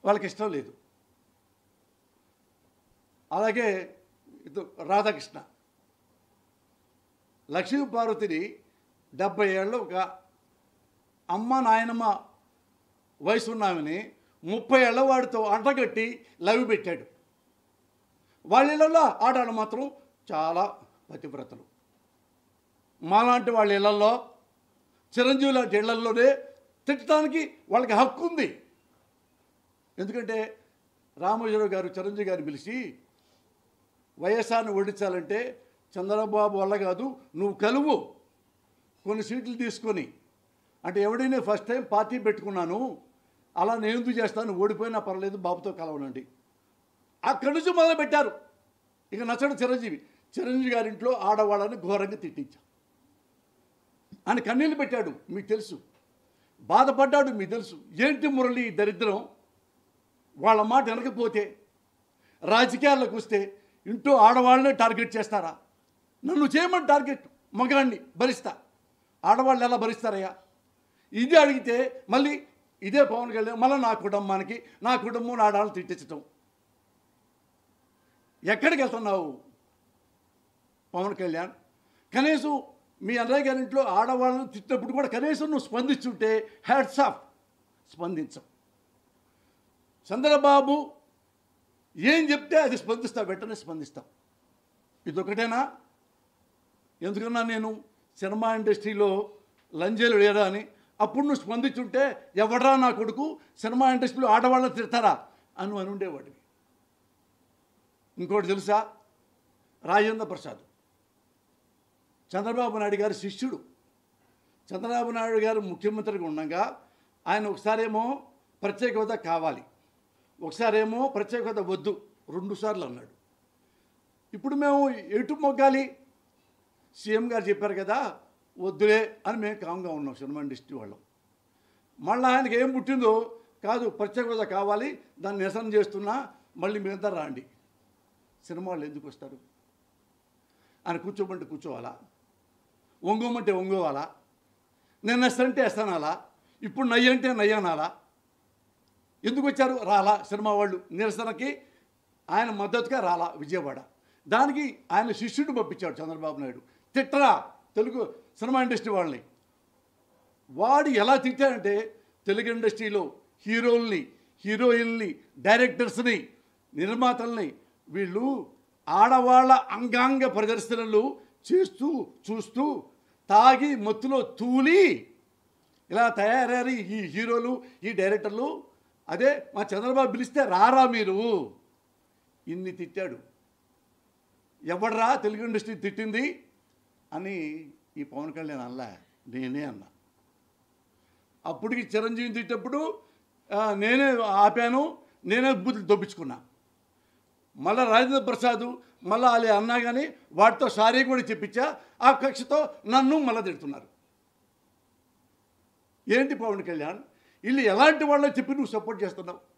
వాళ్ళకి ఇష్టం లేదు అలాగే ఇది రాధాకృష్ణ లక్ష్మీ పార్వతిని డెబ్బై ఏళ్ళు ఒక అమ్మ నాయనమ్మ వయసు ఉన్నామని ముప్పై ఏళ్ళ వాడితో అంటగట్టి లవ్ పెట్టాడు వాళ్ళ ఇళ్ళల్లో ఆడాడు మాత్రం చాలా పతివ్రతలు మాలాంటి వాళ్ళ ఇళ్లలో చిరంజీవి లాంటి ఇళ్లలోనే తిట్టడానికి వాళ్ళకి హక్కు ఉంది ఎందుకంటే రామోజీరావు గారు చిరంజీవి గారిని పిలిచి వైఎస్ఆర్ని ఓడించాలంటే చంద్రబాబు వల్ల కాదు నువ్వు కలువు కొన్ని సీట్లు తీసుకొని అంటే ఎవడైనా ఫస్ట్ టైం పార్టీ పెట్టుకున్నాను అలా నేను ఎందుకు చేస్తాను ఓడిపోయినా పర్లేదు బాబుతో కలవనండి అక్కడి నుంచి మొదలు పెట్టారు ఇక నచ్చడు చిరంజీవి చిరంజీవి గారి ఇంట్లో ఆడవాళ్ళని ఘోరంగా తిట్టించాం ఆయన కన్నీళ్ళు పెట్టాడు మీకు తెలుసు బాధపడ్డాడు మీకు తెలుసు ఏంటి మురళి ఈ దరిద్రం వాళ్ళ మాట వెనకపోతే రాజకీయాల్లోకి వస్తే ఇంట్లో ఆడవాళ్ళనే టార్గెట్ చేస్తారా నన్ను చేయమని టార్గెట్ మగాడిని భరిస్తా ఆడవాళ్ళు ఎలా భరిస్తారయ్యా ఇది అడిగితే మళ్ళీ ఇదే పవన్ కళ్యాణ్ మళ్ళీ నా కుటుంబానికి నా కుటుంబం నా ఆడాలను తిట్టించటం ఎక్కడికి వెళ్తున్నావు పవన్ కళ్యాణ్ కనీసం మీ అన్నయ్య గారి ఇంట్లో ఆడవాళ్ళని తిట్టినప్పుడు కూడా కనీసం నువ్వు స్పందించుంటే హ్యాట్స్ ఆఫ్ స్పందించవు చంద్రబాబు ఏం చెప్తే అది స్పందిస్తావు వెంటనే స్పందిస్తావు ఇదొకటేనా ఎందుకన్నా నేను సినిమా ఇండస్ట్రీలో లంజేలు లేరా అని అప్పుడు నువ్వు స్పందించుంటే ఎవడరా నా కొడుకు సినిమా ఇండస్ట్రీలో ఆడవాళ్ళని తిడతారా అని అని ఉండేవాడివి ఇంకోటి తెలుసా రాజేంద్ర ప్రసాద్ చంద్రబాబు నాయుడు గారి శిష్యుడు చంద్రబాబు నాయుడు గారు ముఖ్యమంత్రిగా ఉండగా ఆయన ఒకసారేమో ప్రత్యేక హోదా కావాలి ఒకసారేమో ప్రత్యేక హోదా వద్దు రెండుసార్లు అన్నాడు ఇప్పుడు మేము ఎటు మొగ్గాలి సీఎం గారు చెప్పారు కదా వద్దులే అని మేము కామ్గా ఉన్నాం సినిమా ఇండస్ట్రీ వాళ్ళం మళ్ళీ ఆయనకి ఏం పుట్టిందో కాదు ప్రత్యేక హోదా కావాలి దాన్ని నిరసన చేస్తున్నా మళ్ళీ మీరంతా రాండి సినిమా వాళ్ళు ఎందుకు వస్తారు ఆయన కూర్చోమంటే కూర్చోవాలా ఒంగోమంటే ఒంగోవాలా నేను ఎస్తంటే ఎస్తానాలా ఇప్పుడు నయ్య అంటే నయ్యనాలా ఎందుకు వచ్చారు రాలా సినిమా వాళ్ళు నిరసనకి ఆయన మద్దతుగా రాలా విజయవాడ దానికి ఆయన శిష్యుడు పంపించాడు చంద్రబాబు నాయుడు తిట్టరా తెలుగు సినిమా ఇండస్ట్రీ వాళ్ళని వాడు ఎలా తిట్టాడంటే తెలుగు ఇండస్ట్రీలో హీరోల్ని హీరోయిన్ని డైరెక్టర్స్ని నిర్మాతల్ని వీళ్ళు ఆడవాళ్ళ అంగాంగ ప్రదర్శనలు చేస్తూ చూస్తూ తాగి మత్తులో తూలి ఇలా తయారయ్యారు ఈ హీరోలు ఈ డైరెక్టర్లు అదే మా చంద్రబాబు పిలిస్తే రారా మీరు ఇన్ని తిట్టాడు ఎవడరా తెలుగు ఇండస్ట్రీ తిట్టింది అని ఈ పవన్ కళ్యాణ్ అల్లా నేనే అన్నా అప్పటికి చిరంజీవి తిట్టేప్పుడు ఆ, నేనే ఆపాను నేనే బుద్ధులు దొప్పించుకున్నా మళ్ళా రాజేంద్ర ప్రసాద్ మళ్ళా అలే అన్నా కానీ వాటితో సారీ కూడా చెప్పించా ఆ కక్షతో నన్ను మళ్ళా తిడుతున్నారు ఏంటి పవన్ కళ్యాణ్ వీళ్ళు ఎలాంటి వాళ్ళని చెప్పి నువ్వు సపోర్ట్ చేస్తున్నావు